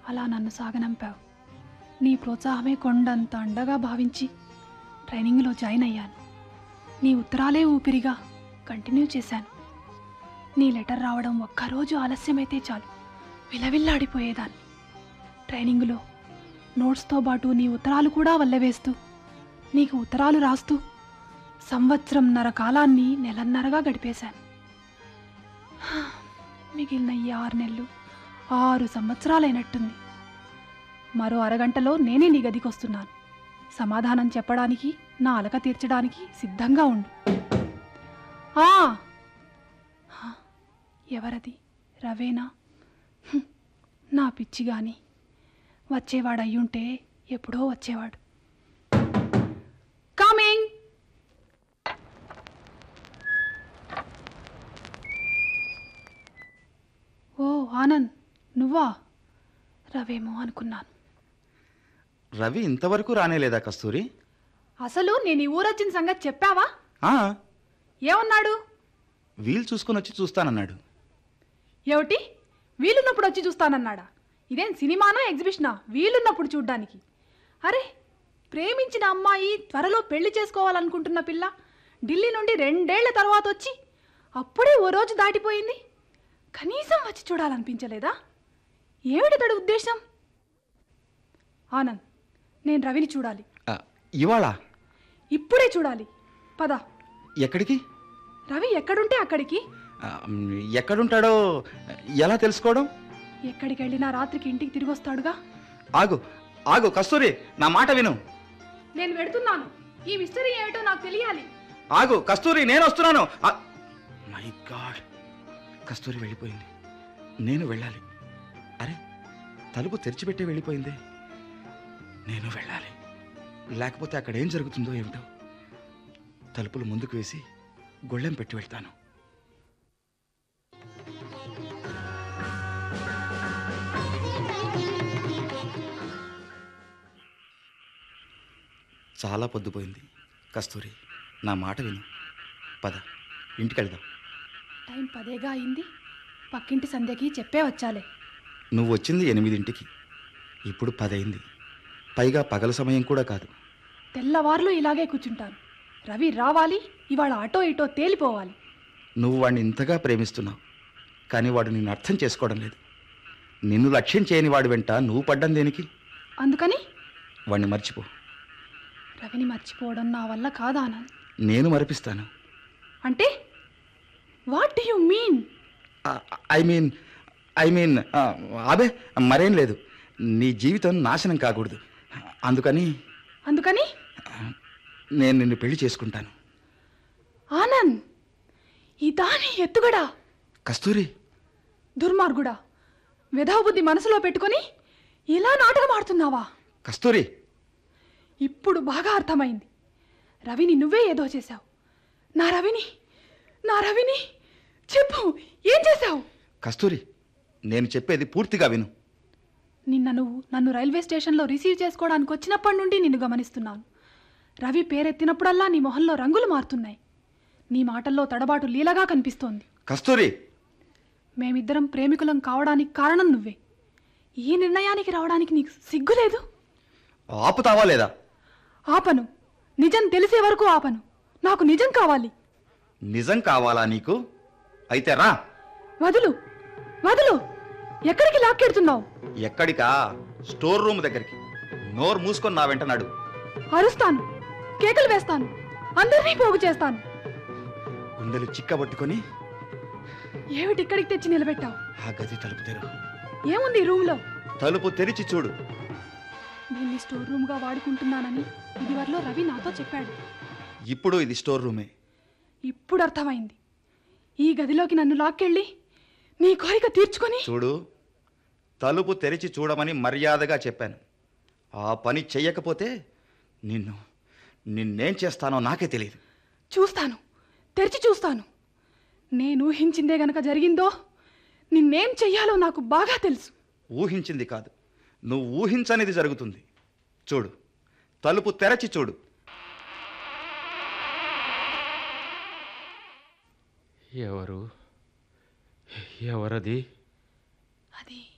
అలా నన్ను సాగనంపావు నీ ప్రోత్సాహమే కొండంత అండగా భావించి ట్రైనింగ్లో జాయిన్ అయ్యాను నీ ఉత్తరాలే ఊపిరిగా కంటిన్యూ చేశాను నీ లెటర్ రావడం ఒక్కరోజు ఆలస్యమైతే చాలు విలవిల్లాడిపోయేదాన్ని ట్రైనింగులో నోట్స్తో పాటు నీ ఉత్తరాలు కూడా వల్లవేస్తూ నీకు ఉత్తరాలు రాస్తూ సంవత్సరంన్నర కాలాన్ని నెలన్నరగా గడిపేశాను హా, మిగిలిన ఈ ఆరు నెలలు ఆరు సంవత్సరాలైనట్టుంది మరో అరగంటలో నేనే నీ గదికి వస్తున్నాను సమాధానం చెప్పడానికి నా అలక తీర్చడానికి సిద్ధంగా ఉండు ఆ! హా, ఎవరది రవేనా హ్మ్, నా పిచ్చి గాని వచ్చేవాడు అయ్యుంటే ఎప్పుడో వచ్చేవాడు కమింగ్ ఓ ఆనంద్ నువ్వా రవేమో అనుకున్నాను రవి ఇంతవరకు రానేలేదా కస్తూరి అసలు నేను ఈ ఊరొచ్చిన సంగతి చెప్పావా ఆ, ఏమన్నాడు వీలు చూసుకొని వచ్చి చూస్తానన్నాడు ఏమిటి వీలున్నప్పుడు వచ్చి చూస్తానన్నాడా ఇదేం సినిమానా ఎగ్జిబిషనా వీలున్నప్పుడు చూడ్డానికి అరే ప్రేమించిన అమ్మాయి త్వరలో పెళ్లి చేసుకోవాలనుకుంటున్న పిల్ల ఢిల్లీ నుండి రెండేళ్ల తర్వాత వచ్చి అప్పుడే ఓ రోజు దాటిపోయింది కనీసం వచ్చి చూడాలనిపించలేదా ఏమిటి తడి ఉద్దేశం ఆనంద్ నేను రవిని చూడాలి ఆ, ఇవాళ ఇప్పుడే చూడాలి పద ఎక్కడికి రవి ఎక్కడుంటే అక్కడికి ఆ, మ్, ఎక్కడుంటాడో ఎలా తెలుసుకోవడం ఎక్కడికి వెళ్ళినా రాత్రికి ఇంటికి తిరిగి వస్తాడుగా ఆగు ఆగు కస్తూరి నా మాట విను నేను వెడుతున్నాను ఈ మిస్టరీ ఏమిటో నాకు తెలియాలి ఆగు కస్తూరి నేను వస్తున్నాను మై గాడ్ కస్తూరి వెళ్ళిపోయింది నేను వెళ్ళాలి అరే తలుపు తెరిచిపెట్టే వెళ్ళిపోయింది నేను వెళ్ళాలి లేకపోతే అక్కడ ఏం జరుగుతుందో ఏమిటో తలుపులు ముందుకు వేసి గొళ్ళెం పెట్టి వెళ్తాను చాలా పొద్దుపోయింది కస్తూరి నా మాట విను పద ఇంటికి వెళ్దాం టైం పదేగా అయింది పక్కింటి సంధ్యకి చెప్పే వచ్చాలే నువ్వు వచ్చింది ఎనిమిదింటికి ఇప్పుడు పదైంది పైగా పగల సమయం కూడా కాదు తెల్లవార్లు ఇలాగే కూర్చుంటాను రవి రావాలి ఇవాళ అటో ఇటో తేలిపోవాలి నువ్వు వాడిని ఇంతగా ప్రేమిస్తున్నావు కానీ వాడు నిన్ను అర్థం చేసుకోవడం లేదు నిన్ను లక్ష్యం చేయని వాడి వెంట నువ్వు పడ్డం దేనికి అందుకని వాడిని మర్చిపో రవిని మర్చిపోవడం నా వల్ల కాదా ఆనంద్ నేను మరిపిస్తాను అంటే what do you mean I mean I mean అబే మరేం లేదు నీ జీవితం నాశనం కాకూడదు అందుకని అందుకని నేను నిన్ను పెళ్లి చేసుకుంటాను ఆనంద్ ఇదాని ఎత్తుగడా కస్తూరి దుర్మార్గుడా విధవ బుద్ధి మనసులో పెట్టుకొని ఇలా నాటకం ఆడుతున్నావా కస్తూరి ఇప్పుడు బాగా అర్థమైంది రవిని నువ్వే ఏదో చేశావు నా రవిని నా రవిని చెప్పు ఏం చేశావు కస్తూరి నేను చెప్పేది పూర్తిగా విను నిన్న నువ్వు నన్ను రైల్వే స్టేషన్లో రిసీవ్ చేసుకోవడానికి వచ్చినప్పటి నుండి నిన్ను గమనిస్తున్నాను రవి పేరెత్తినప్పుడల్లా నీ మొహంలో రంగులు మారుతున్నాయి నీ మాటల్లో తడబాటు లీలగా కనిపిస్తోంది కస్తూరి మేమిద్దరం ప్రేమికులం కావడానికి కారణం నువ్వే ఈ నిర్ణయానికి రావడానికి నీకు సిగ్గులేదు ఆపుతావా లేదా ఆపను నిజం తెలిసే వరకు ఆపను నాకు నిజం కావాలి నిజం కావాలా నీకు అయితే రా వదులు వదులు ఎక్కడికి లాక్కెడుతున్నావు ఎక్కడికా స్టోర్ రూమ్ దగ్గరికి నోరు మూసుకొని నా వెంట నడు అరుస్తాను కేకలు వేస్తాను అందరినీ పోగు చేస్తాను గుండెలు చిక్కబట్టుకొని ఏమిటి ఇక్కడికి తెచ్చి నిలబెట్టావు ఆ గది తలుపు తెరు ఏముంది ఈ రూమ్లో తలుపు తెరిచి చూడు దీన్ని స్టోర్ రూమ్గా వాడుకుంటున్నానని ఇదివరలో రవి నాతో చెప్పాడు ఇప్పుడు ఇది స్టోర్ రూమే ఇప్పుడు అర్థమైంది ఈ గదిలోకి నన్ను లాక్కెళ్ళి నీ కోరిక తీర్చుకొని చూడు తలుపు తెరిచి చూడమని మర్యాదగా చెప్పాను ఆ పని చెయ్యకపోతే నిన్ను నిన్నేం చేస్తానో నాకే తెలియదు చూస్తాను తెరిచి చూస్తాను నేను ఊహించిందే గనక జరిగిందో నిన్నేం చెయ్యాలో నాకు బాగా తెలుసు ఊహించింది కాదు నువ్వు ఊహించనిది జరుగుతుంది చూడు తలుపు తెరచి చూడు ఎవరు ఎవరది అది